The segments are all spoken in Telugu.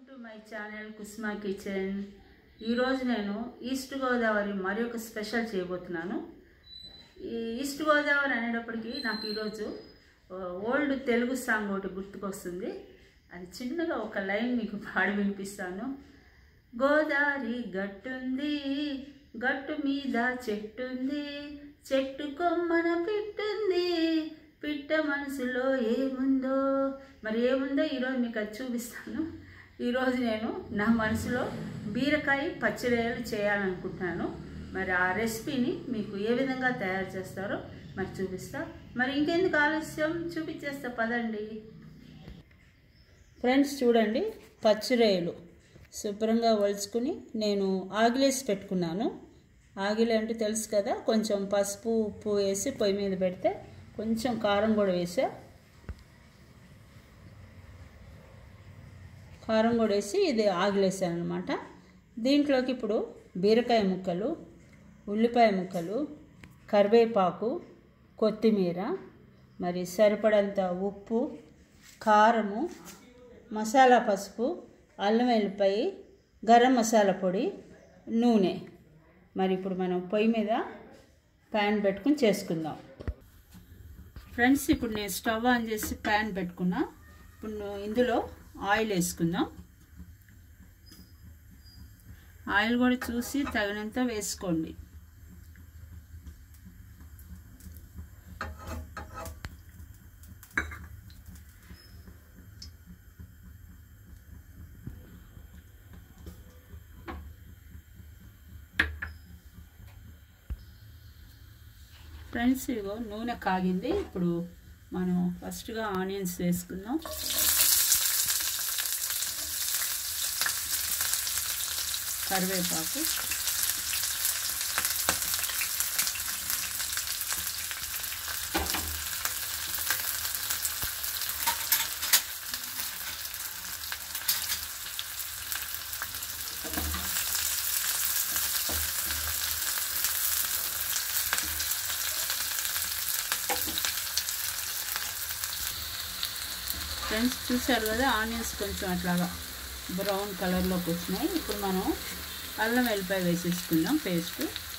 టు మై ఛానల్ కుస్మా కిచెన్ ఈరోజు నేను ఈస్ట్ గోదావరి మరి ఒక స్పెషల్ చేయబోతున్నాను ఈ ఈస్ట్ గోదావరి అనేటప్పటికి నాకు ఈరోజు ఆ, ఓల్డ్ తెలుగు సాంగ్ ఒకటి గుర్తుకొస్తుంది అది చిన్నగా ఒక లైన్ మీకు పాడి వినిపిస్తాను గోదావరి గట్టుంది గట్టు మీద చెట్టుంది చెట్టు కొమ్మన పిట్టుంది పిట్ట మనసులో ఏముందో మరి ఏముందో ఈరోజు మీకు అది చూపిస్తాను ఈరోజు నేను నా మనసులో బీరకాయ పచ్చిరొయ్యలు చేయాలనుకుంటున్నాను మరి ఆ రెసిపీని మీకు ఏ విధంగా తయారు చేస్తారో మరి చూపిస్తా మరి ఇంకెందుకు ఆలస్యం చూపించేస్తా పదండి ఫ్రెండ్స్ చూడండి పచ్చిరొయ్యలు శుభ్రంగా ఒలుచుకుని నేను ఆగిలేసి పెట్టుకున్నాను ఆగిలి అంటే తెలుసు కదా కొంచెం పసుపు ఉప్పు వేసి పొయ్యి మీద పెడితే కొంచెం కారం కూడా వేసా కారం కూడా వేసి ఇది ఆగిలేసాను అనమాట దీంట్లోకి ఇప్పుడు బీరకాయ ముక్కలు ఉల్లిపాయ ముక్కలు కరివేపాకు కొత్తిమీర మరి సరిపడంత ఉప్పు కారము మసాలా పసుపు అల్లం వెల్లిపాయ గరం మసాలా పొడి నూనె మరి ఇప్పుడు మనం పొయ్యి మీద ప్యాన్ పెట్టుకుని చేసుకుందాం ఫ్రెండ్స్ ఇప్పుడు నేను స్టవ్ ఆన్ చేసి ప్యాన్ పెట్టుకున్నా ఇప్పుడు ను- ఇందులో ఆయిల్ వేసుకుందాం ఆయిల్ కూడా చూసి తగినంత వేసుకోండి ఫ్రెండ్స్ ఇగో నూనె కాగింది ఇప్పుడు మనం ఫస్ట్గా ఆనియన్స్ వేసుకుందాం కరివేపాకు ఫ్రెండ్స్ చూసారు కదా ఆనియన్స్ కొంచెం అట్లాగా బ్రౌన్ కలర్లోకి వచ్చినాయి ఇప్పుడు మనం అల్లం వెల్లిపాయ వేసేసుకుందాం పేస్ట్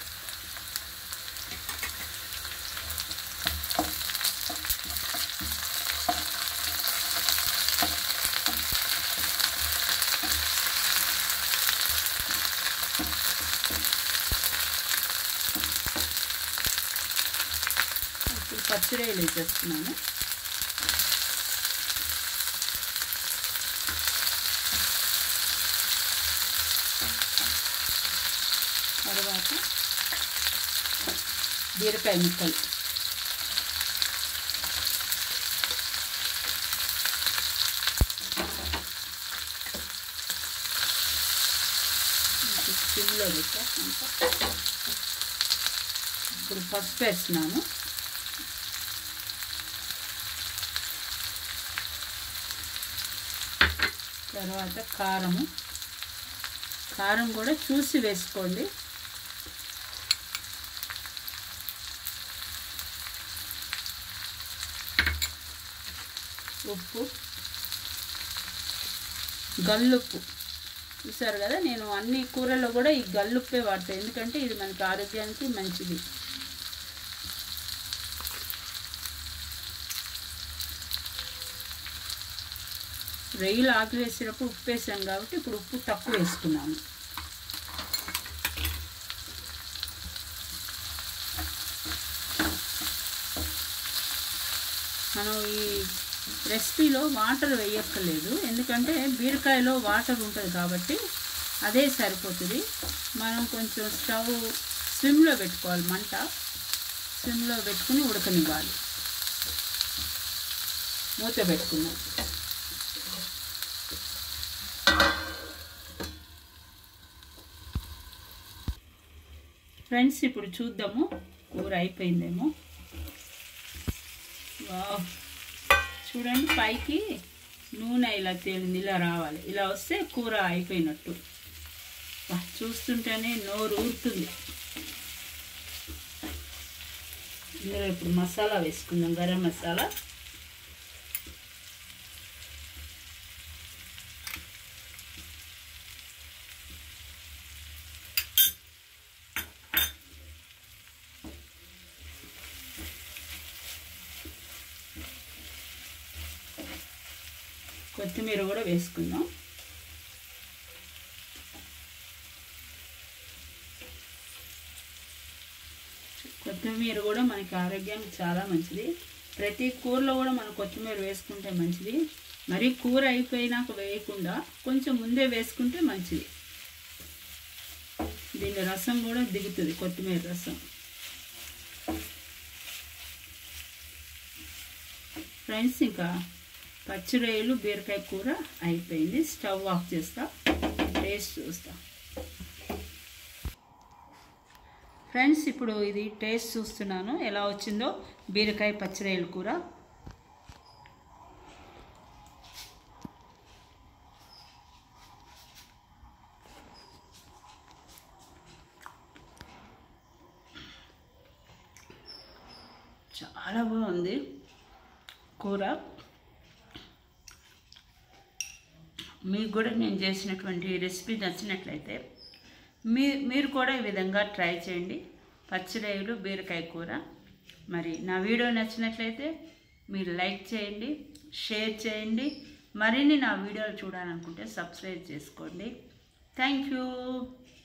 ఇప్పుడు పచ్చిరొయ్యలు వేసేస్తున్నాను తర్వాత బీరకాయ ముక్కలు సిమ్లో పెట్టా ఇంకా. ఇప్పుడు పసుపు వేస్తున్నాను తర్వాత కారము కారం కూడా చూసి వేసుకోండి ఉప్పు గల్లుప్పు చూసారు కదా నేను అన్ని కూరల్లో కూడా ఈ గల్లుప్పే వాడతాను ఎందుకంటే ఇది మనకి ఆరోగ్యానికి మంచిది రొయ్యలు ఆకులు వేసేటప్పుడు ఉప్పు వేసాను కాబట్టి ఇప్పుడు ఉప్పు తక్కువ వేసుకున్నాను మనం ఈ రెసిపీలో వాటర్ వేయక్కర్లేదు ఎందుకంటే బీరకాయలో వాటర్ ఉంటుంది కాబట్టి అదే సరిపోతుంది మనం కొంచెం స్టవ్ స్విమ్లో పెట్టుకోవాలి మంట స్విమ్లో పెట్టుకుని ఉడకనివ్వాలి మూత పెట్టుకున్నాం ఫ్రెండ్స్ ఇప్పుడు చూద్దాము కూర అయిపోయిందేమో వావ్ చూడండి పైకి నూనె ఇలా తేలింది ఇలా రావాలి ఇలా వస్తే కూర అయిపోయినట్టు వా, చూస్తుంటేనే నోరు ఊరుతుంది ఇందులో ఇప్పుడు మసాలా వేసుకుందాం గరం మసాలా కొత్తిమీర కూడా వేసుకుందాం కొత్తిమీర కూడా మనకి ఆరోగ్యానికి చాలా మంచిది ప్రతి కూరలో కూడా మనం కొత్తిమీర వేసుకుంటే మంచిది మరి కూర అయిపోయినాక వేయకుండా కొంచెం ముందే వేసుకుంటే మంచిది దీని రసం కూడా దిగుతుంది కొత్తిమీర రసం ఫ్రెండ్స్ ఇంకా పచ్చిరొయ్యలు బీరకాయ కూర అయిపోయింది స్టవ్ ఆఫ్ చేస్తా టేస్ట్ చూస్తా ఫ్రెండ్స్ ఇప్పుడు ఇది టేస్ట్ చూస్తున్నాను ఎలా వచ్చిందో బీరకాయ పచ్చిరొయ్యల కూర చాలా బాగుంది కూర మీకు కూడా నేను చేసినటువంటి రెసిపీ నచ్చినట్లయితే మీ మీరు కూడా ఈ విధంగా ట్రై చేయండి పచ్చిరొయ్యలు బీరకాయ కూర మరి నా వీడియో నచ్చినట్లయితే మీరు లైక్ చేయండి షేర్ చేయండి మరిన్ని నా వీడియోలు చూడాలనుకుంటే సబ్స్క్రైబ్ చేసుకోండి థ్యాంక్ యూ